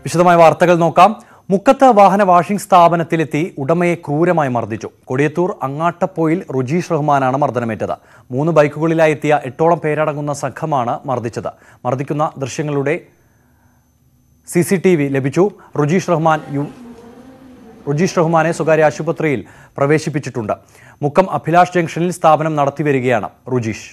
വിശദമായ വാർത്തകൾ നോക്കാം മുക്കത്ത് വാഹന വാഷിംഗ് സ്ഥാപനത്തിലെത്തി ഉടമയെ ക്രൂരമായി മർദ്ദിച്ചു കൊടിയത്തൂർ അങ്ങാട്ടപ്പോയിൽ റുജീഷ് റഹ്മാനാണ് മർദ്ദനമേറ്റത് മൂന്ന് ബൈക്കുകളിലായി എത്തിയ എട്ടോളം പേരടങ്ങുന്ന സംഘമാണ് മർദ്ദിച്ചത് മർദ്ദിക്കുന്ന ദൃശ്യങ്ങളുടെ സി സി ടി വി ലഭിച്ചു റുജീഷ് റഹ്മാൻ യു റുജീഷ് റഹ്മാനെ സ്വകാര്യ ആശുപത്രിയിൽ പ്രവേശിപ്പിച്ചിട്ടുണ്ട് മുക്കം അഭിലാഷ് ജംഗ്ഷനിൽ സ്ഥാപനം നടത്തിവരികയാണ് റുജീഷ്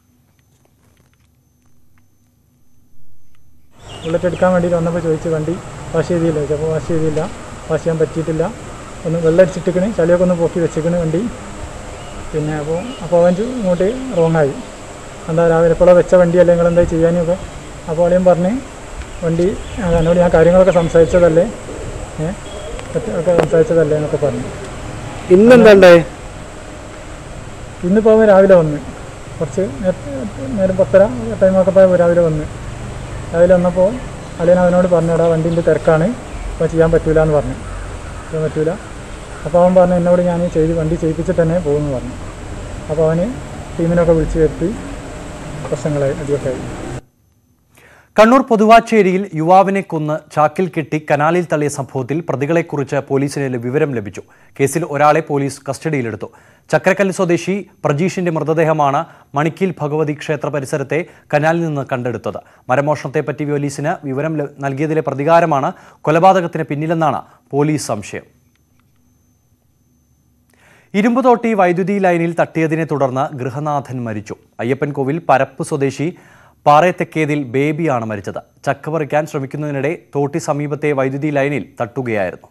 ബുള്ളറ്റ് എടുക്കാൻ വേണ്ടിയിട്ട് വന്നപ്പോൾ ചോദിച്ചു വണ്ടി വാഷ് ചെയ്തില്ല ചോദിച്ചപ്പോൾ വാഷ് ചെയ്തില്ല വാഷ് ചെയ്യാൻ പറ്റിയിട്ടില്ല ഒന്ന് വെള്ളം അടിച്ചിട്ടിക്കണ് ചളിയൊക്കെ ഒന്ന് പൊക്കി വെച്ചിക്കണ് വണ്ടി പിന്നെ അപ്പോൾ അപ്പോൾ അവൻ ചു- ഇങ്ങോട്ട് റോങ് ആയി എന്താ രാവിലെ എപ്പോഴാണ് വെച്ച വണ്ടിയല്ലേ നിങ്ങൾ എന്താ ചെയ്യാനൊക്കെ അപ്പോൾ അളിയൻ പറഞ്ഞ് വണ്ടി ആ, എന്നോട് ഞാൻ കാര്യങ്ങളൊക്കെ സംസാരിച്ചതല്ലേ ഏ പറ്റ- ഒക്കെ സംസാരിച്ചതല്ലേ എന്നൊക്കെ പറഞ്ഞു ഇന്നെന്താ ഇന്നിപ്പോൾ അവൻ രാവിലെ വന്ന് കുറച്ച് നേരത്തെ നേരം പത്തര ടൈമൊക്കെ പോയപ്പോൾ രാവിലെ വന്ന് രാവിലെ വന്നപ്പോൾ അളിയൻ അവനോട് പറഞ്ഞടാ വണ്ടീൻ്റെ തിരക്കാണ് അപ്പോൾ ചെയ്യാൻ പറ്റൂല എന്ന് പറഞ്ഞു ചെയ്യാൻ പറ്റൂല അപ്പോൾ അവൻ പറഞ്ഞു എന്നോട് ഞാൻ ചെയ്ത് വണ്ടി ചെയ്യിപ്പിച്ചിട്ട് തന്നെ പോകുമെന്ന് പറഞ്ഞു അപ്പോൾ അവന് ടീമിനൊക്കെ വിളിച്ച് വരുത്തി പ്രശ്നങ്ങളായി അധികമൊക്കെ ആയി കണ്ണൂർ പൊതുവാച്ചേരിയിൽ യുവാവിനെ കൊന്ന് ചാക്കിൽ കെട്ടി കനാലിൽ തള്ളിയ സംഭവത്തിൽ പ്രതികളെക്കുറിച്ച് പോലീസിന് വിവരം ലഭിച്ചു കേസിൽ ഒരാളെ പോലീസ് കസ്റ്റഡിയിലെടുത്തു ചക്രക്കല്ല് സ്വദേശി പ്രജീഷിന്റെ മൃതദേഹമാണ് മണിക്കീൽ ഭഗവതി ക്ഷേത്ര പരിസരത്തെ കനാലിൽ നിന്ന് കണ്ടെടുത്തത് മരമോഷണത്തെപ്പറ്റി പോലീസിന് വിവരം ല- നൽകിയതിലെ പ്രതികാരമാണ് കൊലപാതകത്തിന് പിന്നിലെന്നാണ് പോലീസ് സംശയം ഇരുമ്പുതോട്ടി വൈദ്യുതി ലൈനിൽ തട്ടിയതിനെ തുടർന്ന് ഗൃഹനാഥൻ മരിച്ചു അയ്യപ്പൻകോവിൽ പരപ്പ് സ്വദേശി പാറയത്തെക്കേതിൽ ബേബിയാണ് മരിച്ചത് ചക്ക പറിക്കാൻ ശ്രമിക്കുന്നതിനിടെ തോട്ടി സമീപത്തെ വൈദ്യുതി ലൈനിൽ തട്ടുകയായിരുന്നു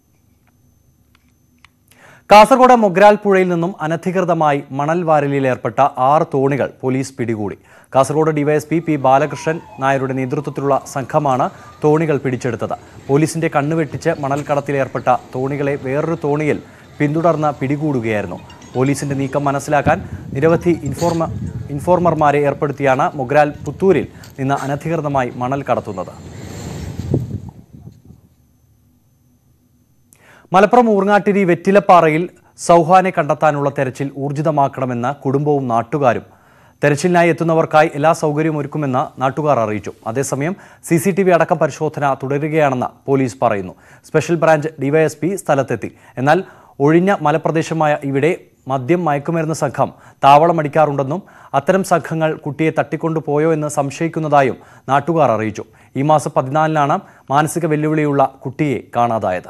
കാസർഗോഡ് മൊഗ്രാൽ പുഴയിൽ നിന്നും അനധികൃതമായി മണൽ വാരലിൽ ഏർപ്പെട്ട ആറ് തോണികൾ പോലീസ് പിടികൂടി കാസർഗോഡ് ഡിവൈഎസ്പി പി ബാലകൃഷ്ണൻ നായരുടെ നേതൃത്വത്തിലുള്ള സംഘമാണ് തോണികൾ പിടിച്ചെടുത്തത് പോലീസിന്റെ കണ്ണുവെട്ടിച്ച് മണൽ കടത്തിലേർപ്പെട്ട തോണികളെ വേറൊരു തോണിയിൽ പിന്തുടർന്ന് പിടികൂടുകയായിരുന്നു പോലീസിന്റെ നീക്കം മനസ്സിലാക്കാൻ നിരവധി ഇൻഫോർമ ഇൻഫോർമർമാരെ ഏർപ്പെടുത്തിയാണ് മൊഗ്രാൽ പുത്തൂരിൽ നിന്ന് അനധികൃതമായി മണൽ കടത്തുന്നത് മലപ്പുറം ഊർങ്ങാട്ടിരി വെറ്റിലപ്പാറയിൽ സൗഹാനെ കണ്ടെത്താനുള്ള തെരച്ചിൽ ഊർജിതമാക്കണമെന്ന് കുടുംബവും നാട്ടുകാരും തെരച്ചിലിനായി എത്തുന്നവർക്കായി എല്ലാ സൗകര്യവും ഒരുക്കുമെന്ന് നാട്ടുകാർ അറിയിച്ചു അതേസമയം സി സി ടി വി അടക്കം പരിശോധന തുടരുകയാണെന്ന് പോലീസ് പറയുന്നു സ്പെഷ്യൽ ബ്രാഞ്ച് ഡിവൈഎസ്പി സ്ഥലത്തെത്തി എന്നാൽ ഒഴിഞ്ഞ മലപ്രദേശമായ ഇവിടെ മദ്യം മയക്കുമരുന്ന് സംഘം താവളമടിക്കാറുണ്ടെന്നും അത്തരം സംഘങ്ങൾ കുട്ടിയെ തട്ടിക്കൊണ്ടുപോയോ എന്ന് സംശയിക്കുന്നതായും നാട്ടുകാർ അറിയിച്ചു ഈ മാസം പതിനാലിനാണ് മാനസിക വെല്ലുവിളിയുള്ള കുട്ടിയെ കാണാതായത്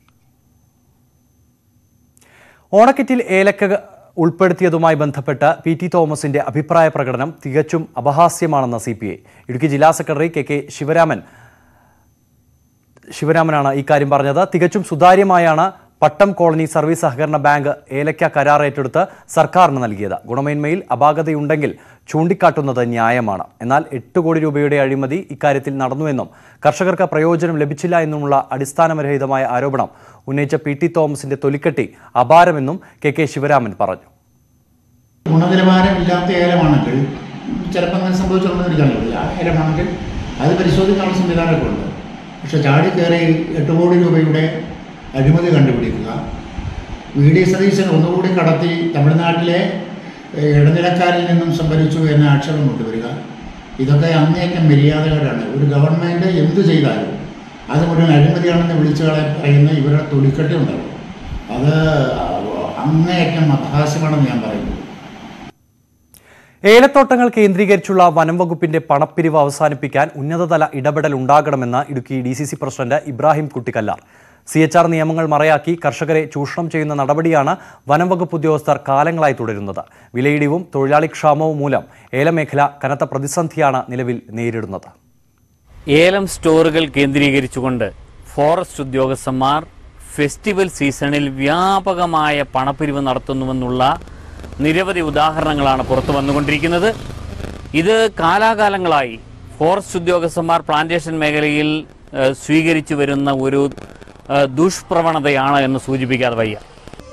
ഓണക്കിറ്റിൽ ഏലക്ക ഉൾപ്പെടുത്തിയതുമായി ബന്ധപ്പെട്ട് പി ടി തോമസിന്റെ അഭിപ്രായ പ്രകടനം തികച്ചും അപഹാസ്യമാണെന്ന് സി പി ഐ ഇടുക്കി ജില്ലാ സെക്രട്ടറി കെ കെ ശിവരാമൻ ശിവരാമനാണ് ഇക്കാര്യം പറഞ്ഞത് തികച്ചും സുതാര്യമായാണ് പട്ടം കോളനി സർവീസ് സഹകരണ ബാങ്ക് ഏലക്ക കരാർ ഏറ്റെടുത്ത് സർക്കാരിന് നൽകിയത് ഗുണമേന്മയിൽ അപാകതയുണ്ടെങ്കിൽ ചൂണ്ടിക്കാട്ടുന്നത് ന്യായമാണ് എന്നാൽ എട്ട് കോടി രൂപയുടെ അഴിമതി ഇക്കാര്യത്തിൽ നടന്നുവെന്നും കർഷകർക്ക് പ്രയോജനം ലഭിച്ചില്ല എന്നുമുള്ള അടിസ്ഥാനരഹിതമായ ആരോപണം ഉന്നയിച്ച പി ടി തോമസിന്റെ തൊലിക്കെട്ടി അപാരമെന്നും കെ കെ ശിവരാമൻ പറഞ്ഞു ഗുണനിലവാരമില്ലാത്ത ഏലമാണെങ്കിൽ ചിലപ്പോൾ അങ്ങനെ സംഭവിച്ചുകൊണ്ടിരിക്കാനില്ല ആ ഏലമാണെങ്കിൽ അത് പരിശോധിക്കാനുള്ള സംവിധാനമൊക്കെ ഉണ്ട് പക്ഷെ ചാടി കയറി എട്ട് കോടി രൂപയുടെ അഴിമതി കണ്ടുപിടിക്കുക വി ഡി സതീശൻ ഒന്നുകൂടി കടത്തി തമിഴ്നാട്ടിലെ ഏഹ്, ഇടനിലക്കാരിൽ നിന്നും സംഭരിച്ചു എന്ന ആക്ഷേപം കൊണ്ടുവരിക ഇതൊക്കെ അങ്ങേയറ്റം മര്യാദകളാണ് ഒരു ഗവൺമെൻറ് എന്ത് ചെയ്താലും അത് മുഴുവൻ അഴിമതിയാണെന്ന് വിളിച്ചു കളയാൻ പറയുന്ന ഇവരുടെ തൊലിക്കെട്ടി ഉണ്ടാവും അത് അങ്ങേയറ്റം അപഹാസ്യമാണെന്ന് ഞാൻ പറയുന്നു ഏലത്തോട്ടങ്ങൾ കേന്ദ്രീകരിച്ചുള്ള വനം വകുപ്പിന്റെ പണപ്പിരിവ് അവസാനിപ്പിക്കാൻ ഉന്നതതല ഇടപെടൽ ഉണ്ടാകണമെന്ന് Idukki D C C president Ibrahim Kuttikkallar C H R നിയമങ്ങൾ മറയാക്കി കർഷകരെ ചൂഷണം ചെയ്യുന്ന നടപടിയാണ് വനം വകുപ്പ് ഉദ്യോഗസ്ഥർ കാലങ്ങളായി തുടരുന്നത് വിലയിടിവും തൊഴിലാളി ക്ഷാമവും മൂലം ഏലമേഖല കനത്ത പ്രതിസന്ധിയാണ് നിലവിൽ നേരിടുന്നത് ഏലം സ്റ്റോറുകൾ കേന്ദ്രീകരിച്ചുകൊണ്ട് ഫോറസ്റ്റ് ഉദ്യോഗസ്ഥന്മാർ ഫെസ്റ്റിവൽ സീസണിൽ വ്യാപകമായ പണപ്പിരിവ് നടത്തുന്നുവെന്നുള്ള നിരവധി ഉദാഹരണങ്ങളാണ് പുറത്തു വന്നുകൊണ്ടിരിക്കുന്നത് ഇത് കാലാകാലങ്ങളായി ഫോറസ്റ്റ് ഉദ്യോഗസ്ഥന്മാർ പ്ലാന്റേഷൻ മേഖലയിൽ ഏഹ്, സ്വീകരിച്ചു വരുന്ന ഒരു ഏഹ്, ദുഷ്പ്രവണതയാണ് എന്ന് സൂചിപ്പിക്കാതെ വയ്യ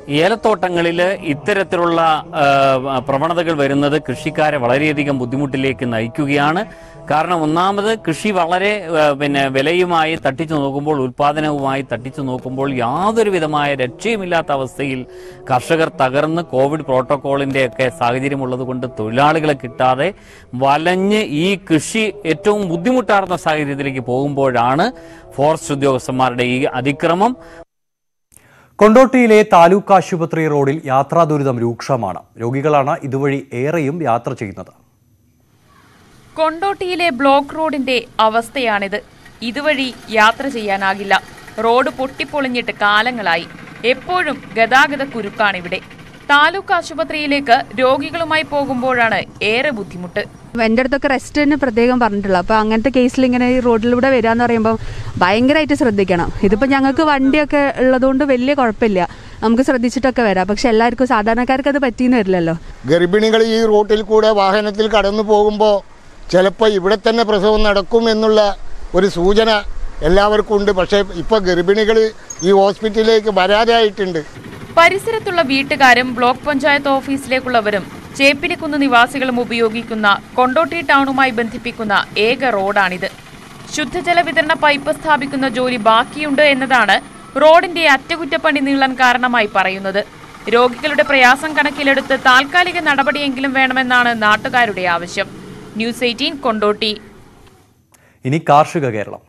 ഏലത്തോട്ടങ്ങളിൽ ഇത്തരത്തിലുള്ള ആ, പ്രവണതകൾ വരുന്നത് കൃഷിക്കാരെ വളരെയധികം ബുദ്ധിമുട്ടിലേക്ക് നയിക്കുകയാണ് കാരണം ഒന്നാമത് കൃഷി വളരെ ആ, പിന്നെ വിലയുമായി തട്ടിച്ചു നോക്കുമ്പോൾ ഉൽപാദനവുമായി തട്ടിച്ചു നോക്കുമ്പോൾ യാതൊരു വിധമായ രക്ഷയുമില്ലാത്ത അവസ്ഥയിൽ കർഷകർ തകർന്ന് കോവിഡ് പ്രോട്ടോക്കോളിന്റെ ഒക്കെ സാഹചര്യമുള്ളത് കൊണ്ട് തൊഴിലാളികളെ കിട്ടാതെ വലഞ്ഞ് ഈ കൃഷി ഏറ്റവും ബുദ്ധിമുട്ടാർന്ന സാഹചര്യത്തിലേക്ക് പോകുമ്പോഴാണ് ഫോറസ്റ്റ് ഉദ്യോഗസ്ഥന്മാരുടെ ഈ അതിക്രമം കൊണ്ടോട്ടിയിലെ താലൂക്ക് ആശുപത്രി റോഡിൽ യാത്രാ ദുരിതം രൂക്ഷമാണ് രോഗികളാണ് ഇതുവഴി ഏറെയും യാത്ര ചെയ്യുന്നത് കൊണ്ടോട്ടിയിലെ ബ്ലോക്ക് റോഡിന്റെ അവസ്ഥയാണിത് ഇതുവഴി യാത്ര ചെയ്യാനാകില്ല റോഡ് പൊട്ടിപ്പൊളിഞ്ഞിട്ട് കാലങ്ങളായി എപ്പോഴും ഗതാഗത കുരുക്കാണിവിടെ താലൂക്ക് ആശുപത്രിയിലേക്ക് രോഗികളുമായി പോകുമ്പോഴാണ് ഏറെ ബുദ്ധിമുട്ട് എൻ്റെ അടുത്തൊക്കെ റെസ്റ്റിന് പ്രത്യേകം പറഞ്ഞിട്ടുള്ളത് അപ്പോൾ അങ്ങനത്തെ കേസിൽ ഇങ്ങനെ ഈ റോഡിലൂടെ വരികയെന്ന് പറയുമ്പോൾ ഭയങ്കരമായിട്ട് ശ്രദ്ധിക്കണം ഇതിപ്പോൾ ഞങ്ങൾക്ക് വണ്ടിയൊക്കെ ഉള്ളതുകൊണ്ട് വലിയ കുഴപ്പമില്ല നമുക്ക് ശ്രദ്ധിച്ചിട്ടൊക്കെ വരാം പക്ഷെ എല്ലാവർക്കും സാധാരണക്കാർക്ക് അത് പറ്റിയെന്ന് വരില്ലല്ലോ ഗർഭിണികൾ ഈ റൂട്ടിൽ കൂടെ വാഹനത്തിൽ കടന്നു പോകുമ്പോൾ ചിലപ്പോൾ ഇവിടെ തന്നെ പ്രസവം നടക്കും എന്നുള്ള ഒരു സൂചന എല്ലാവർക്കും ഉണ്ട് പക്ഷേ ഇപ്പോൾ ഗർഭിണികൾ ഈ ഹോസ്പിറ്റലിലേക്ക് വരാതായിട്ടുണ്ട് പരിസരത്തുള്ള വീട്ടുകാരും ബ്ലോക്ക് പഞ്ചായത്ത് ഓഫീസിലേക്കുള്ളവരും ചേപ്പിലിക്കുന്ന് നിവാസികളും ഉപയോഗിക്കുന്ന കൊണ്ടോട്ടി ടൗണുമായി ബന്ധിപ്പിക്കുന്ന ഏക റോഡാണിത് ശുദ്ധജല വിതരണ പൈപ്പ് സ്ഥാപിക്കുന്ന ജോലി ബാക്കിയുണ്ട് എന്നതാണ് റോഡിന്റെ അറ്റകുറ്റപ്പണി നീളാൻ കാരണമായി പറയുന്നത് രോഗികളുടെ പ്രയാസം കണക്കിലെടുത്ത് താൽക്കാലിക നടപടിയെങ്കിലും വേണമെന്നാണ് നാട്ടുകാരുടെ ആവശ്യം ന്യൂസ് എയ്റ്റീൻ കൊണ്ടോട്ടി ഇനി കാർഷിക കേരളം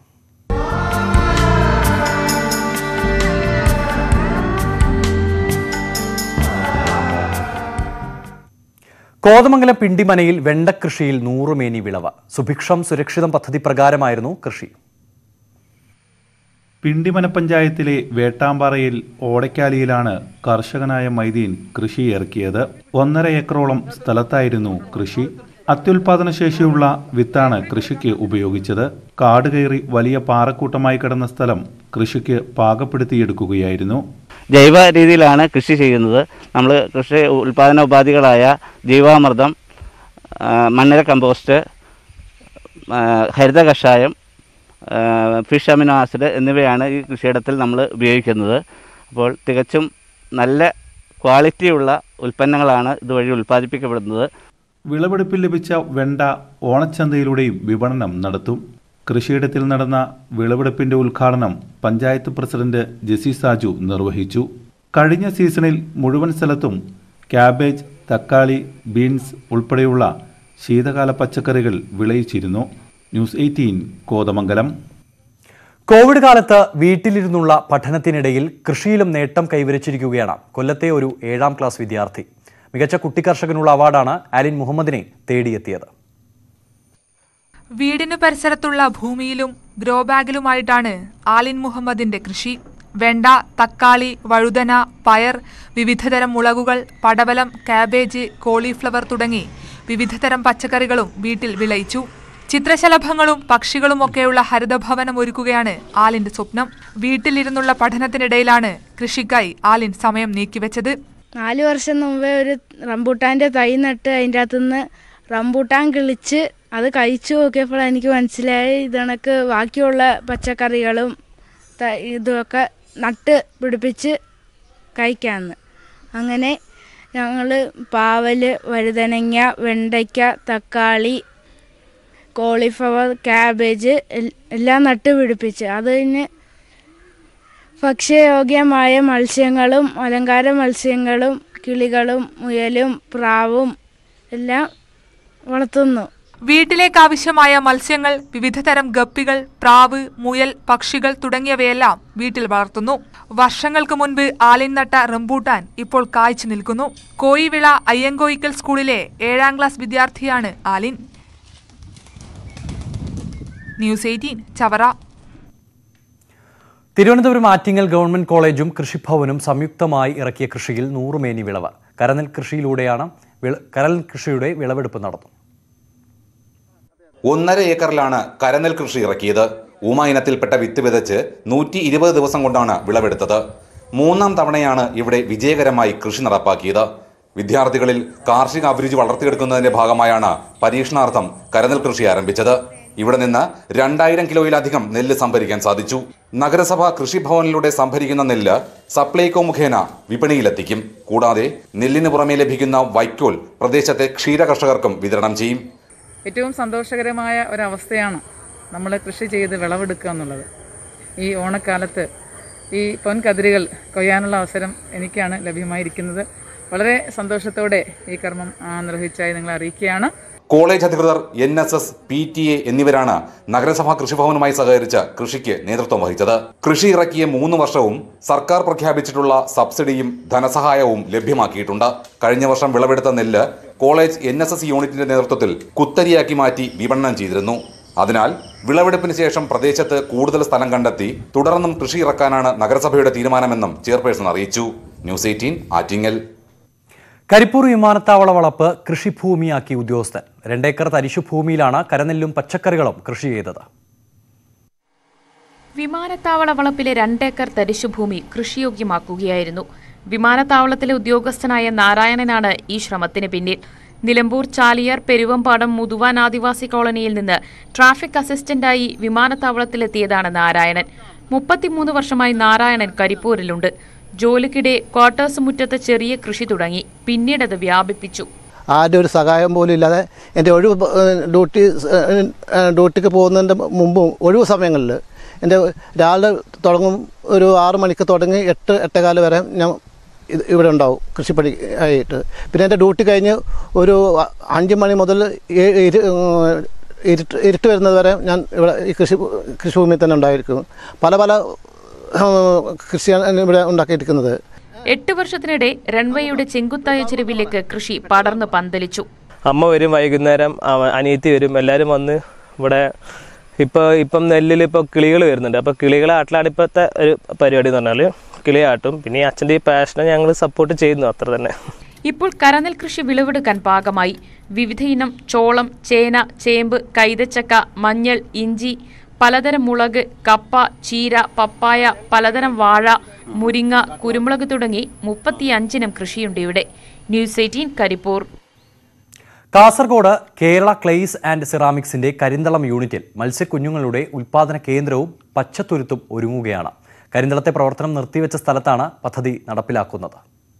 കോതമംഗലം പിണ്ടിമനയിൽ വെണ്ടക്കൃഷിയിൽ നൂറുമേനി വിളവ് സുഭിക്ഷം സുരക്ഷിതം പദ്ധതി പ്രകാരമായിരുന്നു കൃഷി പിണ്ടിമന പഞ്ചായത്തിലെ വേട്ടാമ്പാറയിൽ ഓടക്കാലിയിലാണ് കർഷകനായ മൈദീൻ കൃഷി ഇറക്കിയത് ഒന്നര ഏക്കറോളം സ്ഥലത്തായിരുന്നു കൃഷി അത്യുൽപാദന ശേഷിയുള്ള വിത്താണ് കൃഷിക്ക് ഉപയോഗിച്ചത് കാട് കയറി വലിയ പാറക്കൂട്ടമായി കിടന്ന സ്ഥലം കൃഷിക്ക് പാകപ്പെടുത്തിയെടുക്കുകയായിരുന്നു ജൈവ രീതിയിലാണ് കൃഷി ചെയ്യുന്നത് നമ്മൾ കൃഷി ഉൽപാദന ഉപാധികളായ ജൈവാമൃതം ആ, മണ്ണിര കമ്പോസ്റ്റ് ആ, ഹരിത കഷായം ആ, ഫിഷ് അമിനോ ആസിഡ് എന്നിവയാണ് ഈ കൃഷിയിടത്തിൽ നമ്മൾ ഉപയോഗിക്കുന്നത് അപ്പോൾ തികച്ചും നല്ല ക്വാളിറ്റിയുള്ള ഉൽപ്പന്നങ്ങളാണ് ഇതുവഴി ഉൽപ്പാദിപ്പിക്കപ്പെടുന്നത് വിളവെടുപ്പിൽ ലഭിച്ച വെണ്ട ഓണച്ചന്തയിലൂടെയും വിപണനം നടത്തും കൃഷിയിടത്തിൽ നടന്ന വിളവെടുപ്പിന്റെ ഉദ്ഘാടനം പഞ്ചായത്ത് പ്രസിഡന്റ് ജെസി സാജു നിർവഹിച്ചു കഴിഞ്ഞ സീസണിൽ മുഴുവൻ സ്ഥലത്തും ക്യാബേജ് തക്കാളി ബീൻസ് ഉൾപ്പെടെയുള്ള ശീതകാല പച്ചക്കറികൾ വിളയിച്ചിരുന്നു ന്യൂസ് എയ്റ്റീൻ കോതമംഗലം കോവിഡ് കാലത്ത് വീട്ടിലിരുന്നുള്ള പഠനത്തിനിടയിൽ കൃഷിയിലും നേട്ടം കൈവരിച്ചിരിക്കുകയാണ് കൊല്ലത്തെ ഒരു ഏഴാം ക്ലാസ് വിദ്യാർത്ഥി മികച്ച കുട്ടിക്കർഷകനുള്ള അവാർഡാണ് ആലിൻ മുഹമ്മദിനെ തേടിയെത്തിയത് വീടിനു പരിസരത്തുള്ള ഭൂമിയിലും ഗ്രോ ബാഗിലുമായിട്ടാണ് ആലിൻ മുഹമ്മദിന്റെ കൃഷി വെണ്ട തക്കാളി വഴുതന പയർ വിവിധതരം മുളകുകൾ പടവലം കാബേജ് കോളിഫ്ലവർ തുടങ്ങി വിവിധതരം പച്ചക്കറികളും വീട്ടിൽ വിളയിച്ചു ചിത്രശലഭങ്ങളും പക്ഷികളുമൊക്കെയുള്ള ഹരിതഭവനം ഒരുക്കുകയാണ് ആലിന്റെ സ്വപ്നം വീട്ടിലിരുന്നുള്ള പഠനത്തിനിടയിലാണ് കൃഷിക്കായി ആലിൻ സമയം നീക്കിവെച്ചത് നാല് വർഷം മുമ്പേ ഒരു റംബൂട്ടാൻ്റെ തൈ നട്ട് അതിൻ്റെ അകത്തുനിന്ന് റംബൂട്ടാൻ കിളിച്ച് അത് കഴിച്ചു നോക്കിയപ്പോൾ എനിക്ക് മനസ്സിലായി ഇതണക്ക് ബാക്കിയുള്ള പച്ചക്കറികളും ത- ഇതുമൊക്കെ നട്ട് പിടിപ്പിച്ച് കഴിക്കാമെന്ന് അങ്ങനെ ഞങ്ങൾ പാവൽ വഴുതനങ്ങ വെണ്ടയ്ക്ക തക്കാളി കോളിഫ്ലവർ ക്യാബേജ് എൽ- എല്ലാം നട്ട് പിടിപ്പിച്ച് അത് കഴിഞ്ഞ് ഭക്ഷ്യയോഗ്യമായ മത്സ്യങ്ങളും അലങ്കാര മത്സ്യങ്ങളും കിളികളും മുയലും പ്രാവും എല്ലാം വളർത്തുന്നു വീട്ടിലേക്ക് ആവശ്യമായ മത്സ്യങ്ങൾ വിവിധതരം ഗപ്പികൾ പ്രാവ് മുയൽ പക്ഷികൾ തുടങ്ങിയവയെല്ലാം വീട്ടിൽ വളർത്തുന്നു വർഷങ്ങൾക്ക് മുൻപ് ആലിൻ നട്ട റംബൂട്ടാൻ ഇപ്പോൾ കായ്ച്ചു നിൽക്കുന്നു കോയിവിള അയ്യങ്കോയിക്കൽ സ്കൂളിലെ ഏഴാം ക്ലാസ് വിദ്യാർത്ഥിയാണ് Alin news eighteen Chavara Thiruvananthapuram Attingal government കോളേജും കൃഷിഭവനും സംയുക്തമായി ഇറക്കിയ കൃഷിയിൽ നൂറുമേനി വിളവ് കരനെൽ കൃഷിയിലൂടെയാണ് വിള- കരനെൽ കൃഷിയുടെ വിളവെടുപ്പ് നടന്നു ഒന്നര ഏക്കറിലാണ് കരനെൽ കൃഷി ഇറക്കിയത് ഊമ ഇനത്തിൽപ്പെട്ട വിത്ത് വിതച്ച് നൂറ്റി ഇരുപത് ദിവസം കൊണ്ടാണ് വിളവെടുത്തത് മൂന്നാം തവണയാണ് ഇവിടെ വിജയകരമായി കൃഷി നടപ്പാക്കിയത് വിദ്യാർത്ഥികളിൽ കാർഷിക അഭിരുചി വളർത്തിയെടുക്കുന്നതിന്റെ ഭാഗമായാണ് പരീക്ഷണാർത്ഥം കരനെൽ കൃഷി ആരംഭിച്ചത് ഇവിടെ നിന്ന് രണ്ടായിരം കിലോയിലധികം നെല്ല് സംഭരിക്കാൻ സാധിച്ചു നഗരസഭ കൃഷിഭവനിലൂടെ സംഭരിക്കുന്ന നെല്ല് സപ്ലൈകോ മുഖേന വിപണിയിലെത്തിക്കും കൂടാതെ നെല്ലിന് പുറമെ ലഭിക്കുന്ന വൈക്കോൽ പ്രദേശത്തെ ക്ഷീര കർഷകർക്കും വിതരണം ചെയ്യും ഏറ്റവും സന്തോഷകരമായ ഒരവസ്ഥയാണ് നമ്മൾ കൃഷി ചെയ്ത് വിളവെടുക്കുക എന്നുള്ളത് ഈ ഓണക്കാലത്ത് ഈ പൊൻകതിരുകൾ കൊയ്യാനുള്ള അവസരം എനിക്കാണ് ലഭ്യമായിരിക്കുന്നത് വളരെ സന്തോഷത്തോടെ ഈ കർമ്മം ആ, നിർവഹിച്ചായി നിങ്ങളെ അറിയിക്കുകയാണ് കോളേജ് അധികൃതർ N S S P T A എന്നിവരാണ് നഗരസഭാ കൃഷിഭവനുമായി സഹകരിച്ച് കൃഷിക്ക് നേതൃത്വം വഹിച്ചത് കൃഷി ഇറക്കിയ മൂന്ന് വർഷവും സർക്കാർ പ്രഖ്യാപിച്ചിട്ടുള്ള സബ്സിഡിയും ധനസഹായവും ലഭ്യമാക്കിയിട്ടുണ്ട് കഴിഞ്ഞ വർഷം വിളവെടുത്ത നെല്ല് കോളേജ് എൻ എസ് എസ് യൂണിറ്റിന്റെ നേതൃത്വത്തിൽ കുത്തരിയാക്കി മാറ്റി വിപണനം ചെയ്തിരുന്നു അതിനാൽ വിളവെടുപ്പിന് ശേഷം പ്രദേശത്ത് കൂടുതൽ സ്ഥലം കണ്ടെത്തി തുടർന്നും കൃഷി ഇറക്കാനാണ് നഗരസഭയുടെ തീരുമാനമെന്നും ചെയർപേഴ്സൺ അറിയിച്ചു ന്യൂസ് എയ്റ്റീൻ ആറ്റിങ്ങൽ കരിപ്പൂർ വിമാനത്താവള വളപ്പ് കൃഷിഭൂമിയാക്കി ഉദ്യോഗസ്ഥൻ രണ്ടേക്കർ തരിശുഭൂമിയിലാണ് കരനെല്ലും പച്ചക്കറികളും കൃഷി ചെയ്തത് വിമാനത്താവള വളപ്പിലെ രണ്ടേക്കർ തരിശുഭൂമി കൃഷിയോഗ്യമാക്കുകയായിരുന്നു വിമാനത്താവളത്തിലെ ഉദ്യോഗസ്ഥനായ നാരായണനാണ് ഈ ശ്രമത്തിന് പിന്നിൽ നിലമ്പൂർ ചാലിയാർ പെരുവമ്പാടം മുതുവാൻ ആദിവാസി കോളനിയിൽ നിന്ന് ട്രാഫിക് അസിസ്റ്റന്റായി വിമാനത്താവളത്തിലെത്തിയതാണ് നാരായണൻ മുപ്പത്തിമൂന്ന് വർഷമായി നാരായണൻ കരിപ്പൂരിലുണ്ട് ജോലിക്കിടെ ക്വാർട്ടേഴ്സ് മുറ്റത്ത് ചെറിയ കൃഷി തുടങ്ങി പിന്നീടത് വ്യാപിപ്പിച്ചു ആരുടെ ഒരു സഹായം പോലും ഇല്ലാതെ എൻ്റെ ഒഴിവ് ഏഹ്, ഡ്യൂട്ടി ഏഹ്, ഏഹ്, ഡ്യൂട്ടിക്ക് പോകുന്നതിൻ്റെ മുമ്പും ഒഴിവ് സമയങ്ങളിൽ എൻ്റെ രാവിലെ തുടങ്ങും ഒരു ആറ് മണിക്ക് തുടങ്ങി എട്ട് എട്ടേകാല് വരെ ഞാൻ ഇത് ഇവിടെ ഉണ്ടാവും കൃഷിപ്പണി ആയിട്ട് പിന്നെ എൻ്റെ ഡ്യൂട്ടി കഴിഞ്ഞ് ഒരു അഞ്ച് മണി മുതൽ ഏ- ഇരു- ഏഹ്, ഇരുട്ട് ഇരുട്ട് വരുന്നത് വരെ ഞാൻ ഇവിടെ ഈ കൃഷി കൃഷിഭൂമിയിൽ തന്നെ ഉണ്ടായിരിക്കും പല പല ഏഹ്, കൃഷിയാണ് ഇവിടെ ഉണ്ടാക്കിയിരിക്കുന്നത് എട്ട് വർഷത്തിനിടെ റൺവേയുടെ ചെങ്കുത്തായ ചെരുവിലേക്ക് കൃഷി പടർന്നു പന്തലിച്ചു അമ്മ വരും വൈകുന്നേരം അവ- അനിയത്തി വരും എല്ലാവരും വന്ന് ഇവിടെ ഇപ്പോൾ ഇപ്പം നെല്ലിൽ ഇപ്പോൾ കിളികൾ വരുന്നുണ്ട് അപ്പോൾ കിളികളെ ആട്ടിലാണ് ഇപ്പോഴത്തെ ഒരു പരിപാടി എന്ന് പറഞ്ഞാൽ കിളിയാട്ടും പിന്നെ ഈ അച്ഛൻ്റെ ഈ പാഷനെ ഞങ്ങൾ സപ്പോർട്ട് ചെയ്യുന്നു അത്ര തന്നെ ഇപ്പോൾ കരനെൽ കൃഷി വിളവെടുക്കാൻ പാകമായി വിവിധ ഇനം ചോളം ചേന ചേമ്പ് കൈതച്ചക്ക മഞ്ഞൾ ഇഞ്ചി പലതരം മുളക് കപ്പ ചീര പപ്പായ പലതരം വാഴ മുരിങ്ങ കുരുമുളക് തുടങ്ങി മുപ്പത്തിയഞ്ചിനം കൃഷിയുണ്ട് ഇവിടെ news eighteen Karippur Kasaragod Kerala clays and സിറാമിക്സിന്റെ കരിന്തളം യൂണിറ്റിൽ മത്സ്യക്കുഞ്ഞുങ്ങളുടെ ഉൽപാദന കേന്ദ്രവും പച്ചത്തുരുത്തും ഒരുങ്ങുകയാണ് കരിന്തളത്തെ പ്രവർത്തനം നിർത്തിവെച്ച സ്ഥലത്താണ് പദ്ധതി നടപ്പിലാക്കുന്നത്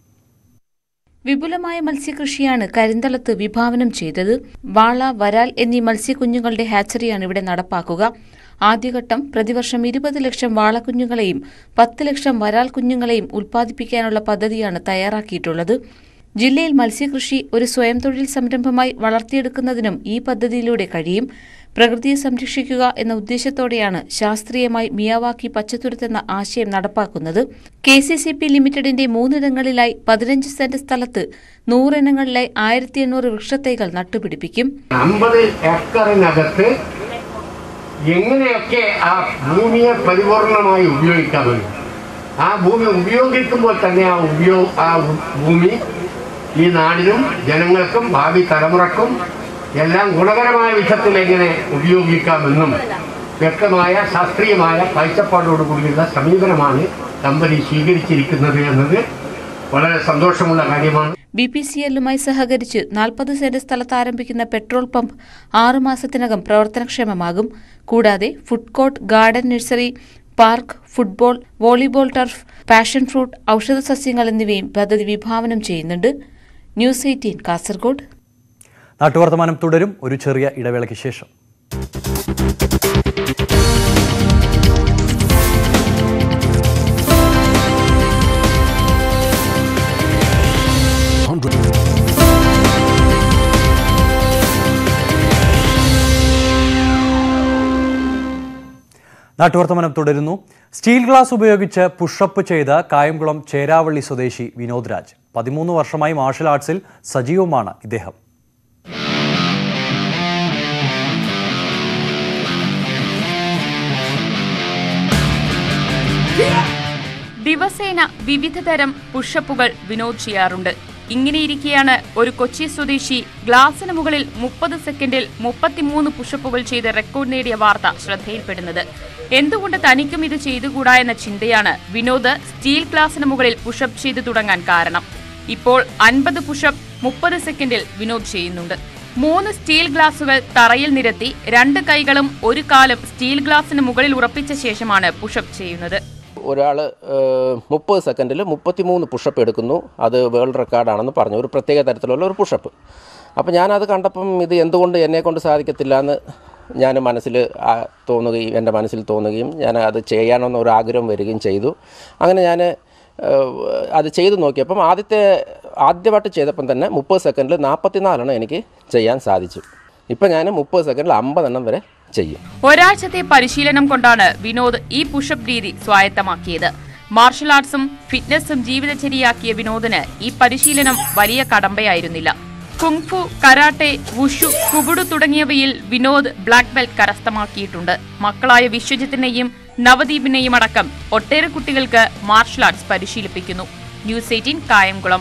വിപുലമായ മത്സ്യകൃഷിയാണ് കരിന്തളത്ത് വിഭാവനം ചെയ്തത് വാള വരാൽ എന്നീ മത്സ്യക്കുഞ്ഞുങ്ങളുടെ ഹാച്ചറിയാണ് ഇവിടെ നടപ്പാക്കുക ആദ്യഘട്ടം പ്രതിവർഷം ഇരുപത് ലക്ഷം വാളക്കുഞ്ഞുങ്ങളെയും പത്ത് ലക്ഷം വരാൽ കുഞ്ഞുങ്ങളെയും ഉൽപ്പാദിപ്പിക്കാനുള്ള പദ്ധതിയാണ് തയ്യാറാക്കിയിട്ടുള്ളത് ജില്ലയിൽ മത്സ്യകൃഷി ഒരു സ്വയം തൊഴിൽ സംരംഭമായി വളർത്തിയെടുക്കുന്നതിനും ഈ പദ്ധതിയിലൂടെ കഴിയും പ്രകൃതിയെ സംരക്ഷിക്കുക എന്ന ഉദ്ദേശത്തോടെയാണ് ശാസ്ത്രീയമായി മിയാവാക്കി പച്ചത്തുരുത്തെന്ന ആശയം നടപ്പാക്കുന്നത് കെ സി സി പി ലിമിറ്റഡിന്റെ മൂന്നിടങ്ങളിലായി പതിനഞ്ച് സെന്റ് സ്ഥലത്ത് നൂറിനങ്ങളിലായി ആയിരത്തി എണ്ണൂറ് വൃക്ഷത്തൈകൾ നട്ടുപിടിപ്പിക്കും അമ്പത് ഏക്കറിനകത്ത് എങ്ങനെയൊക്കെ ആ ഭൂമിയെ പരിപൂർണമായി ഉപയോഗിക്കാമെന്ന് ആ ഭൂമി ഉപയോഗിക്കുമ്പോൾ തന്നെ ആ ഉപയോഗ ആ ഭൂമി ഈ നാടിനും ജനങ്ങൾക്കും ഭാവി തലമുറക്കും എല്ലാം ഗുണകരമായ വിധത്തിൽ എങ്ങനെ ഉപയോഗിക്കാമെന്നും വ്യക്തമായ ശാസ്ത്രീയമായ കാഴ്ചപ്പാടോടുകൂടിയുള്ള സമീപനമാണ് കമ്പനി സ്വീകരിച്ചിരിക്കുന്നത് എന്നത് വളരെ സന്തോഷമുള്ള കാര്യമാണ് ബി പി സി എല്ലുമായി സഹകരിച്ച് നാൽപ്പത് സെന്റ് സ്ഥലത്ത് ആരംഭിക്കുന്ന പെട്രോൾ പമ്പ് ആറു മാസത്തിനകം പ്രവർത്തനക്ഷമമാകും കൂടാതെ food court garden nursery park football volleyball turf passion fruit ഔഷധ സസ്യങ്ങൾ എന്നിവയും പദ്ധതി വിഭാവനം ചെയ്യുന്നുണ്ട് ന്യൂസ് എയ്റ്റീൻ കാസർഗോഡ് നാട്ടുവർത്തമാനം തുടരും ഒരു ചെറിയ ഇടവേളയ്ക്ക് ശേഷം നാട്ടുവർത്തമാനം തുടരുന്നു സ്റ്റീൽ ഗ്ലാസ് ഉപയോഗിച്ച് പുഷപ്പ് ചെയ്ത് കായംകുളം ചേരാവള്ളി സ്വദേശി വിനോദ് രാജ് പതിമൂന്ന് വർഷമായി മാർഷൽ ആർട്സിൽ സജീവമാണ് ഇദ്ദേഹം ദിവസേന വിവിധ തരം പുഷപ്പുകൾ വിനോദ് ചെയ്യാറുണ്ട് ഇങ്ങനെയിരിക്കെയാണ് ഒരു കൊച്ചി സ്വദേശി ഗ്ലാസിന് മുകളിൽ മുപ്പത് സെക്കൻഡിൽ മുപ്പത്തിമൂന്ന് പുഷപ്പുകൾ ചെയ്ത് റെക്കോർഡ് നേടിയ വാർത്ത ശ്രദ്ധയിൽപ്പെടുന്നത് എന്തുകൊണ്ട് തനിക്കും ഇത് ചെയ്തുകൂടാ എന്ന ചിന്തയാണ് വിനോദ് സ്റ്റീൽ ഗ്ലാസിന് മുകളിൽ പുഷപ്പ് ചെയ്തു തുടങ്ങാൻ കാരണം ഇപ്പോൾ അൻപത് പുഷപ്പ് മുപ്പത് സെക്കൻഡിൽ വിനോദ് ചെയ്യുന്നുണ്ട് മൂന്ന് സ്റ്റീൽ ഗ്ലാസുകൾ തറയിൽ നിരത്തി രണ്ട് കൈകളും ഒരു കാലും സ്റ്റീൽ ഗ്ലാസിന് മുകളിൽ ഉറപ്പിച്ച ശേഷമാണ് പുഷപ്പ് ചെയ്യുന്നത് ഒരാൾ മുപ്പത് സെക്കൻഡിൽ മുപ്പത്തിമൂന്ന് പുഷപ്പ് എടുക്കുന്നു അത് വേൾഡ് റെക്കോർഡാണെന്ന് പറഞ്ഞു ഒരു പ്രത്യേക തരത്തിലുള്ള ഒരു പുഷപ്പ് അപ്പോൾ ഞാനത് കണ്ടപ്പം ഇത് എന്തുകൊണ്ട് എന്നെ കൊണ്ട് സാധിക്കത്തില്ല എന്ന് ഞാൻ മനസ്സിൽ ആ, തോന്നുകയും എൻ്റെ മനസ്സിൽ തോന്നുകയും ഞാൻ അത് ചെയ്യാനെന്ന് ഒരു ആഗ്രഹം വരികയും ചെയ്തു അങ്ങനെ ഞാൻ അത് ചെയ്തു നോക്കിയപ്പം ആദ്യത്തെ ആദ്യമായിട്ട് ചെയ്തപ്പം തന്നെ മുപ്പത് സെക്കൻഡിൽ നാൽപ്പത്തിനാലെണ്ണം എനിക്ക് ചെയ്യാൻ സാധിച്ചു ഇപ്പം ഞാൻ മുപ്പത് സെക്കൻഡിൽ അമ്പതെണ്ണം വരെ ചെയ്യും ഒരാഴ്ചത്തെ പരിശീലനം കൊണ്ടാണ് വിനോദ് ഈ പുഷപ്പ് രീതി സ്വായത്തമാക്കിയത് മാർഷൽ ആർട്സും ഫിറ്റ്നസും ജീവിതചര്യയാക്കിയ വിനോദിന് ഈ പരിശീലനം വലിയ കടമ്പയായിരുന്നില്ല കുങ്ഫു കരാട്ടെ വുഷു കുബുഡു തുടങ്ങിയവയിൽ വിനോദ് ബ്ലാക്ക് ബെൽറ്റ് കരസ്ഥമാക്കിയിട്ടുണ്ട് മക്കളായ വിശ്വജിത്തിനെയും നവദീപിനെയും അടക്കം ഒട്ടേറെ കുട്ടികൾക്ക് മാർഷൽ ആർട്സ് പരിശീലിപ്പിക്കുന്നു ന്യൂസ് എയ്റ്റീൻ കായംകുളം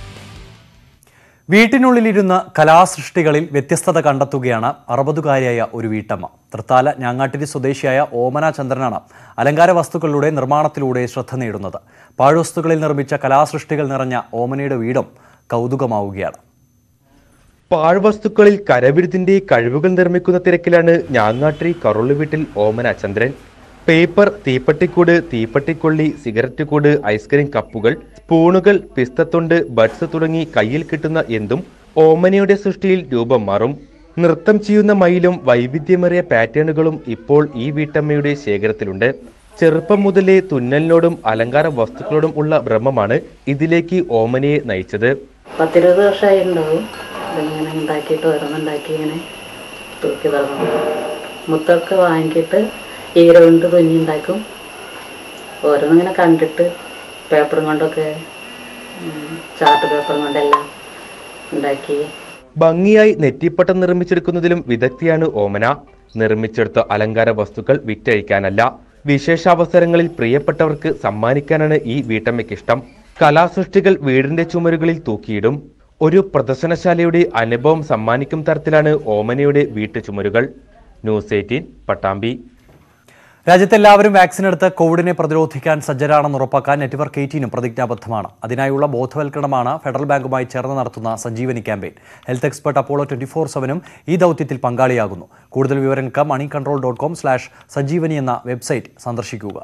വീട്ടിനുള്ളിലിരുന്ന് കലാസൃഷ്ടികളിൽ വ്യത്യസ്തത കണ്ടെത്തുകയാണ് അറുപതുകാരിയായ ഒരു വീട്ടമ്മ തൃത്താല ഞാങ്ങാട്ടിരി സ്വദേശിയായ ഓമന ചന്ദ്രനാണ് അലങ്കാര വസ്തുക്കളുടെ നിർമ്മാണത്തിലൂടെ ശ്രദ്ധ നേടുന്നത് പാഴ്വസ്തുക്കളിൽ നിർമ്മിച്ച കലാസൃഷ്ടികൾ നിറഞ്ഞ ഓമനയുടെ വീടും കൗതുകമാവുകയാണ് പാഴ്വസ്തുക്കളിൽ കരവിരുതിന്റെ കഴിവുകൾ നിർമ്മിക്കുന്ന തിരക്കിലാണ് ഞാങ്ങാട്രി കറുള്ളു വീട്ടിൽ ഓമന ചന്ദ്രൻ പേപ്പർ തീപ്പട്ടിക്കൂട് തീപ്പട്ടിക്കൊള്ളി സിഗരറ്റ് കൂട് ഐസ്ക്രീം കപ്പുകൾ സ്പൂണുകൾ പിസ്തത്തൊണ്ട് ബഡ്സ് തുടങ്ങി കയ്യിൽ കിട്ടുന്ന എന്തും ഓമനയുടെ സൃഷ്ടിയിൽ രൂപം മാറും നൃത്തം ചെയ്യുന്ന മയിലും വൈവിധ്യമേറിയ പാറ്റേണുകളും ഇപ്പോൾ ഈ വീട്ടമ്മയുടെ ശേഖരത്തിലുണ്ട് ചെറുപ്പം മുതലേ തുന്നലിനോടും അലങ്കാര വസ്തുക്കളോടും ഉള്ള ഭ്രമമാണ് ഇതിലേക്ക് ഓമനയെ നയിച്ചത് പത്തിരുപത് വർഷമായി ഉണ്ടാവും ഇതിങ്ങനെ ഉണ്ടാക്കിയിട്ട് ഓരോന്നുണ്ടാക്കി ഇങ്ങനെ തൂക്കി തുടങ്ങും മുത്തൊക്കെ വാങ്ങിയിട്ട് ഈര കൊണ്ട് തുന്നി ഉണ്ടാക്കും ഓരോന്നിങ്ങനെ കണ്ടിട്ട് പേപ്പറും കൊണ്ടൊക്കെ ഉം, ചാർട്ട് പേപ്പറും കൊണ്ടെല്ലാം ഉണ്ടാക്കി ഭംഗിയായി നെറ്റിപ്പട്ടം നിർമ്മിച്ചെടുക്കുന്നതിലും വിദഗ്ധയാണ് ഓമന നിർമ്മിച്ചെടുത്ത അലങ്കാര വസ്തുക്കൾ വിറ്റഴിക്കാനല്ല വിശേഷാവസരങ്ങളിൽ പ്രിയപ്പെട്ടവർക്ക് സമ്മാനിക്കാനാണ് ഈ വീട്ടമ്മയ്ക്കിഷ്ടം കലാസൃഷ്ടികൾ വീടിന്റെ ചുമരുകളിൽ തൂക്കിയിടും ഒരു പ്രദർശനശാലയുടെ അനുഭവം സമ്മാനിക്കും തരത്തിലാണ് ഓമനയുടെ വീട്ടു ചുമരുകൾ ന്യൂസ് എയ്റ്റീൻ പട്ടാമ്പി രാജ്യത്ത് എല്ലാവരും വാക്സിൻ എടുത്ത് കോവിഡിനെ പ്രതിരോധിക്കാൻ സജ്ജരാണെന്ന് ഉറപ്പാക്കാൻ നെറ്റ്വർക്ക് എയ്റ്റീനും പ്രതിജ്ഞാബദ്ധമാണ് അതിനായുള്ള ബോധവൽക്കരണമാണ് ഫെഡറൽ ബാങ്കുമായി ചേർന്ന് നടത്തുന്ന Sanjeevani campaign health expert Apollo twenty four സെവനും ഈ ദൗത്യത്തിൽ പങ്കാളിയാകുന്നു കൂടുതൽ വിവരങ്ങൾക്ക് money control dot com slash Sanjeevani എന്ന വെബ്സൈറ്റ് സന്ദർശിക്കുക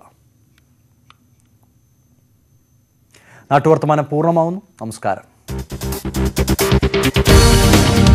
നാട്ടുവർത്തമാനം പൂർണ്ണമാവുന്നു നമസ്കാരം